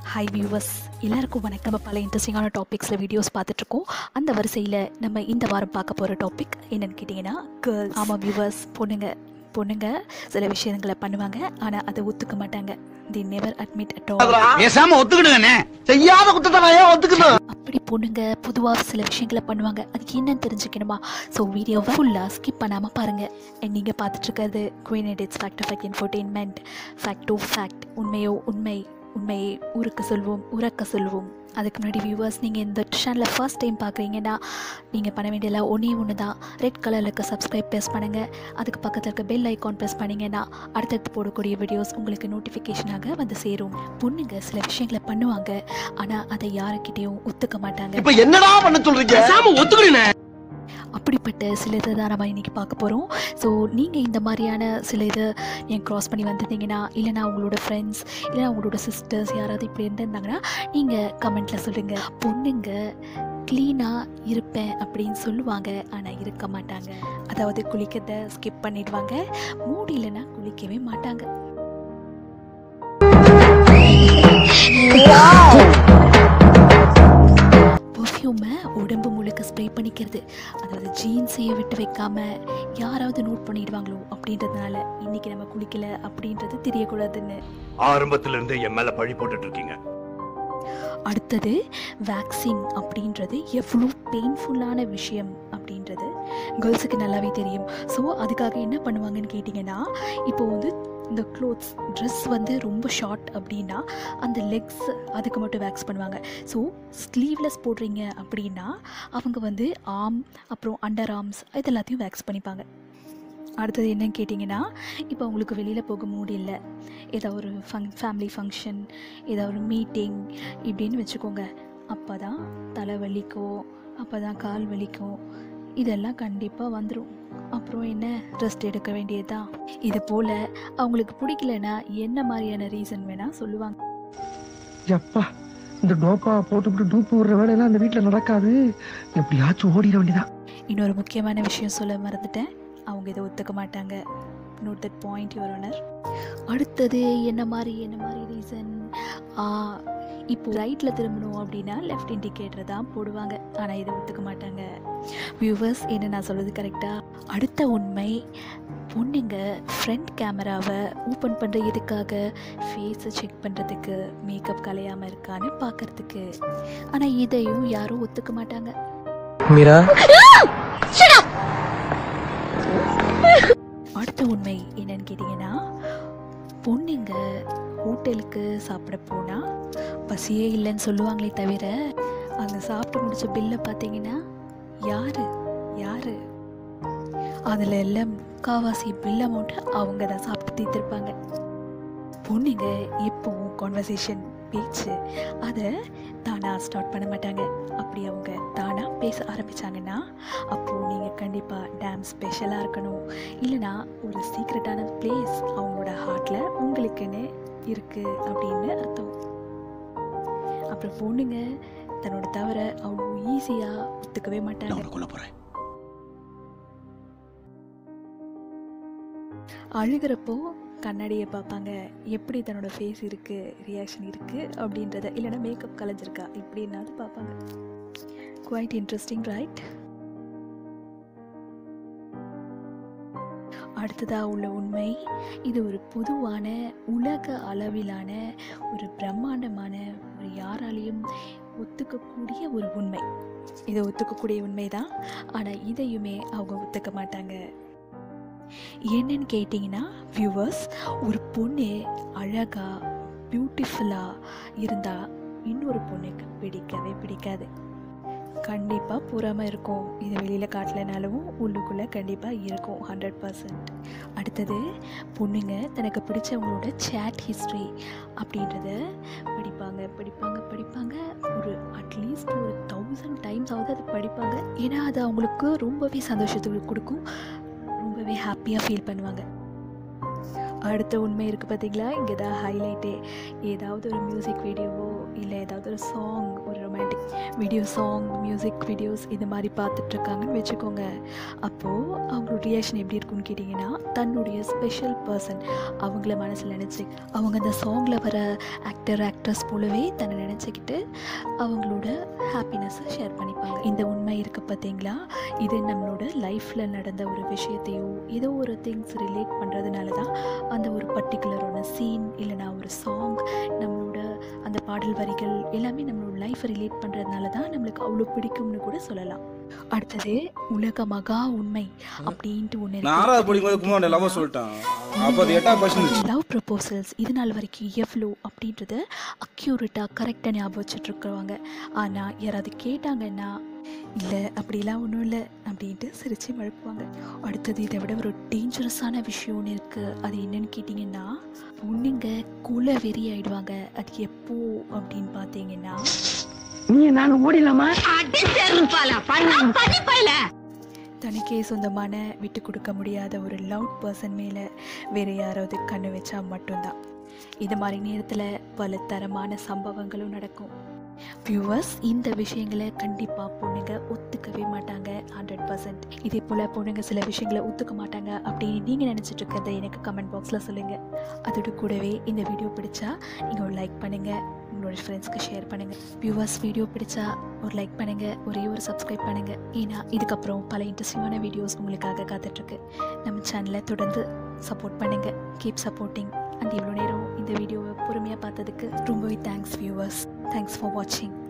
hi viewers எல்லாருக்கும் வணக்கம் நம்ம பல இன்ட்ரெஸ்டிங்கான டாபிக்ஸில் வீடியோஸ் பார்த்துட்ருக்கோம் அந்த வரிசையில் நம்ம இந்த வாரம் பார்க்க போகிற டாபிக் என்னன்னு கேட்டிங்கன்னா கேர்ள்ஸ் ஆமாம் வியூவர்ஸ் பொண்ணுங்க பொண்ணுங்க சில விஷயங்களை பண்ணுவாங்க ஆனால் அதை ஒத்துக்க மாட்டாங்க they never admit at all பேசாம ஒத்துக்கிடுங்கண்ணே செய்யாத குத்தத்தை நான் ஏன் ஒத்துக்கணும் அப்படி பொண்ணுங்க பொதுவாக சில விஷயங்களை பண்ணுவாங்க அதுக்கு என்னன்னு தெரிஞ்சுக்கணுமா ஸோ வீடியோவை ஃபுல்லாக ஸ்கிப் பண்ணாமல் பாருங்கள் நீங்கள் பார்த்துட்டு இருக்கிறது Queen Edits fact fact infotainment fact to fact உண்மையோ உண்மை உண்மையை ஊருக்கு சொல்வோம் உறக்க சொல்வோம் அதுக்கு முன்னாடி வியூவர்ஸ் நீங்கள் இந்த சேனலை ஃபர்ஸ்ட் டைம் பார்க்குறீங்கன்னா நீங்கள் பண்ண வேண்டியதில்ல ஒன்றே ஒன்று தான் ரெட் கலரில் இருக்க சப்ஸ்கிரைப் ப்ரெஸ் பண்ணுங்கள் அதுக்கு பக்கத்தில் இருக்க பெல் ஐக்கான் ப்ரெஸ் பண்ணிங்கன்னா அடுத்தடுத்து போடக்கூடிய வீடியோஸ் உங்களுக்கு நோட்டிஃபிகேஷனாக வந்து சேரும் பொண்ணுங்க சில விஷயங்களை பண்ணுவாங்க ஆனால் அதை யாருக்கிட்டேயும் ஒத்துக்க மாட்டாங்க இப்ப என்னடா பண்ண சொல்றீங்க பேசாம ஒத்துக்கிடுண்ணே அப்படிப்பட்ட சில இதை தான் நம்ம இன்றைக்கி பார்க்க போகிறோம் ஸோ நீங்கள் இந்த மாதிரியான சில இதை என் க்ராஸ் பண்ணி வந்திருந்தீங்கன்னா இல்லைனா உங்களோட ஃப்ரெண்ட்ஸ் இல்லைனா உங்களோட சிஸ்டர்ஸ் யாராவது இப்படி இருந்திருந்தாங்கன்னா நீங்கள் கமெண்ட்டில் சொல்லுங்கள் பொண்ணுங்க க்ளீனாக இருப்பேன் அப்படின்னு சொல்லுவாங்க ஆனால் இருக்க மாட்டாங்க அதாவது குளிக்கிறத ஸ்கிப் பண்ணிடுவாங்க மூடி இல்லைன்னா குளிக்கவே மாட்டாங்க பர்ஃப்யூமை உடம்பு முழுக்க ஸ்ப்ரே பண்ணிக்கிறது அதாவது ஜீன்ஸையே விட்டு வைக்காம யாராவது நோட் பண்ணிடுவாங்களோ அப்படின்றதுனால இன்னைக்கு நம்ம குளிக்கல அப்படின்றது தெரியக்கூடாதுன்னு ஆரம்பத்துல இருந்தே என் மேல பழி போட்டுட்டு இருக்கீங்க அடுத்தது வேக்சிங் அப்படின்றது எவ்வளோ பெயின்ஃபுல்லான விஷயம் அப்படின்றது கேர்ள்ஸுக்கு நல்லாவே தெரியும் ஸோ அதுக்காக என்ன பண்ணுவாங்கன்னு கேட்டிங்கன்னா இப்போ வந்து இந்த க்ளோத்ஸ் ட்ரெஸ் வந்து ரொம்ப ஷார்ட் அப்படின்னா அந்த லெக்ஸ் அதுக்கு மட்டும் வேக்ஸ் பண்ணுவாங்க ஸோ ஸ்லீவ்லெஸ் போடுறீங்க அப்படின்னா அவங்க வந்து ஆர்ம் அப்புறம் அண்டர் ஆர்ம்ஸ் இது எல்லாத்தையும் வேக்ஸ் பண்ணிப்பாங்க அடுத்தது என்னன்னு கேட்டிங்கன்னா இப்போ அவங்களுக்கு வெளியில் போக முடியல ஏதோ ஒரு ஃபங் ஃபேமிலி ஃபங்க்ஷன் ஏதோ ஒரு மீட்டிங் இப்படின்னு வச்சுக்கோங்க அப்போ தான் தலை வலிக்கும் அப்போ தான் கால் வலிக்கும் இதெல்லாம் கண்டிப்பாக வந்துடும் அப்புறம் என்ன ரெஸ்ட் எடுக்க வேண்டியதுதான் இது போல் அவங்களுக்கு பிடிக்கலனா என்ன மாதிரியான ரீசன் வேணால் சொல்லுவாங்க எப்பா இந்த டோப்பா போட்டுவிட்டு டூப்பு விடுற வேலையெல்லாம் அந்த வீட்டுல நடக்காது எப்படியாச்சும் ஓடிட வேண்டியதான் இன்னொரு முக்கியமான விஷயம் சொல்ல மறந்துட்டேன் அவங்க இதை ஒத்துக்க மாட்டாங்க note that point your honour அடுத்தது என்ன மாதிரி என்ன மாதிரி ரீசன் இப்போ ரைட்டில் திரும்பணும் அப்படின்னா லெஃப்ட் இண்டிகேட்டர் தான் போடுவாங்க ஆனால் இதை ஒத்துக்க மாட்டாங்க வியூவர்ஸ் என்ன நான் சொல்கிறது கரெக்டாக அடுத்த உண்மை பொண்ணுங்க ஃப்ரண்ட் கேமராவை ஓப்பன் பண்ணுற எதுக்காக ஃபேஸை செக் பண்ணுறதுக்கு மேக்கப் கலையாமல் இருக்கான்னு பார்க்கறதுக்கு ஆனால் இதையும் யாரும் ஒத்துக்க மாட்டாங்க மீரா அடுத்த உண்மை என்னன்னு கேட்டிங்கன்னா பொண்ணுங்க ஹோட்டலுக்கு சாப்பிட போனால் பசியே இல்லைன்னு சொல்லுவாங்களே தவிர அங்கே சாப்பிட்டு முடிச்ச பில்லை பார்த்தீங்கன்னா யாரு யாரு அதில் எல்லாம் முக்காவாசி பில் அமௌண்ட் அவங்க தான் சாப்பிட்டு தீர்த்திருப்பாங்க பொண்ணுங்க எப்பவும் கான்வர்சேஷன் பேச்சு அதை தானாக ஸ்டார்ட் பண்ண மாட்டாங்க அப்படி அவங்க தானாக பேச ஆரம்பித்தாங்கன்னா அப்போது நீங்கள் கண்டிப்பாக டேம் ஸ்பெஷலாக இருக்கணும் இல்லைனா ஒரு சீக்ரெட்டான பிளேஸ் அவங்களோட ஹார்ட்டில் உங்களுக்குன்னு இருக்குது அப்படின்னு அர்த்தம் அப்புறம் பொண்ணுங்க தன்னோட தவிர அவ்வளோ ஈஸியாக ஒத்துக்கவே மாட்டாங்க கொல்ல போறேன் அழுகிறப்போ கண்ணாடியை பார்ப்பாங்க எப்படி தன்னோட ஃபேஸ் இருக்குது ரியாக்ஷன் இருக்குது அப்படின்றத இல்லைன்னா மேக்கப் கலைஞ்சிருக்கா இப்படின்னாவது பார்ப்பாங்க குவைட் இன்ட்ரெஸ்டிங் ரைட் அடுத்ததாக உள்ள உண்மை இது ஒரு பொதுவான உலக அளவிலான ஒரு பிரம்மாண்டமான ஒரு யாராலையும் ஒத்துக்கக்கூடிய ஒரு உண்மை இதை ஒத்துக்கக்கூடிய உண்மை தான் ஆனால் இதையுமே அவங்க ஒத்துக்க மாட்டாங்க என்னன்னு கேட்டிங்கன்னா வியூவர்ஸ் ஒரு பொண்ணு அழகாக பியூட்டிஃபுல்லாக இருந்தால் இன்னொரு பொண்ணுக்கு பிடிக்கவே பிடிக்காது கண்டிப்பாக புறாமல் இருக்கும் இது வெளியில் காட்டலைனாலும் உள்ளுக்குள்ளே கண்டிப்பாக இருக்கும் ஹண்ட்ரட் பர்சன்ட் அடுத்தது பொண்ணுங்க தனக்கு பிடிச்சவங்களோட சேட் ஹிஸ்ட்ரி அப்படின்றத படிப்பாங்க படிப்பாங்க படிப்பாங்க ஒரு அட்லீஸ்ட் ஒரு தௌசண்ட் டைம்ஸ் ஆகுது அது படிப்பாங்க ஏன்னா அது அவங்களுக்கு ரொம்பவே சந்தோஷத்துக்கு கொடுக்கும் ரொம்பவே ஹாப்பியாக ஃபீல் பண்ணுவாங்க அடுத்த உண்மை இருக்குது பார்த்தீங்களா இங்கே தான் ஹைலைட்டே ஏதாவது ஒரு மியூசிக் வீடியோவோ இல்லை ஏதாவது ஒரு சாங் ஒரு romantic video song music videos இது மாதிரி பார்த்துட்ருக்காங்கன்னு வச்சுக்கோங்க அப்போது அவங்களோட ரியாக்ஷன் எப்படி இருக்குன்னு கேட்டிங்கன்னா தன்னுடைய ஸ்பெஷல் பர்சன் அவங்கள மனசில் நினச்சி அவங்க அந்த சாங்கில் வர ஆக்டர் ஆக்ட்ரஸ் போலவே தன்னை நினச்சிக்கிட்டு அவங்களோட ஹாப்பினஸ்ஸை ஷேர் பண்ணிப்பாங்க இந்த உண்மை இருக்குது பார்த்தீங்களா இது நம்மளோட லைஃப்பில் நடந்த ஒரு விஷயத்தையோ ஏதோ ஒரு திங்ஸ் ரிலேட் பண்ணுறதுனால தான் அந்த ஒரு பர்டிகுலரான சீன் இல்லைனா ஒரு சாங் நம்மளோட அந்த பாடல் வரிகள் எல்லாமே நம்மளோட லைஃப்பை ரிலேட் பண்ணுறதுனால தான் நம்மளுக்கு அவ்வளோ பிடிக்கும்னு கூட சொல்லலாம் அடுத்தது உலக மகா உண்மை அப்படின்ட்டு ஒன்று நான் ஆறாவது படிக்கும்போது குமாரோட லவ் சொல்லிட்டான் அப்போ அது எட்டாவது பர்சன்ட் லவ் ப்ரப்போசல்ஸ் இது நாள் வரைக்கும் எவ்வளோ அப்படின்றத அக்யூரேட்டாக கரெக்டாக ஞாபகம் வச்சுட்ருக்குறவங்க ஆனால் யாராவது கேட்டாங்கன்னா இல்லை அப்படிலாம் ஒன்றும் இல்லை அப்படின்ட்டு சிரித்து மழுப்புவாங்க அடுத்தது இதை விட ஒரு டேஞ்சரஸான விஷயம் ஒன்று இருக்குது அது என்னன்னு கேட்டிங்கன்னா பொண்ணுங்க குல வெறி ஆயிடுவாங்க அது எப்போ அப்படின்னு பார்த்தீங்கன்னா நீ நான் ஓடிடலாமா தனக்கே சொந்தமான விட்டு கொடுக்க முடியாத ஒரு லவ் பர்சன் மேலே வேறு யாராவது கண்ணு வச்சா மட்டும்தான் இது மாதிரி நேரத்தில் பல தரமான சம்பவங்களும் நடக்கும் வியூவர்ஸ் இந்த விஷயங்களை கண்டிப்பாக பொண்ணுங்க ஒத்துக்கவே மாட்டாங்க ஹண்ட்ரட் பர்சன்ட் இதே போல் பொண்ணுங்க சில விஷயங்களை ஒத்துக்க மாட்டாங்க அப்படின்னு நீங்கள் நினச்சிட்டு இருக்கிறத எனக்கு கமெண்ட் பாக்ஸில் சொல்லுங்கள் அதோட கூடவே இந்த வீடியோ பிடிச்சா நீங்கள் ஒரு லைக் பண்ணுங்கள் உங்களோட ஃப்ரெண்ட்ஸ்க்கு ஷேர் பண்ணுங்கள் வியூவர்ஸ் வீடியோ பிடிச்சா ஒரு லைக் பண்ணுங்கள் ஒரே ஒரு சப்ஸ்கிரைப் பண்ணுங்கள் ஏன்னா இதுக்கப்புறம் பல இன்ட்ரெஸ்டிங்கான வீடியோஸ் உங்களுக்காக காத்துட்ருக்கு நம்ம சேனலை தொடர்ந்து சப்போர்ட் பண்ணுங்கள் கீப் சப்போர்ட்டிங் அண்ட் இவ்வளோ நேரம் இந்த வீடியோவை பொறுமையாக பார்த்ததுக்கு ரொம்பவே தேங்க்ஸ் வியூவர்ஸ் தேங்க்ஸ் ஃபார் வாட்சிங்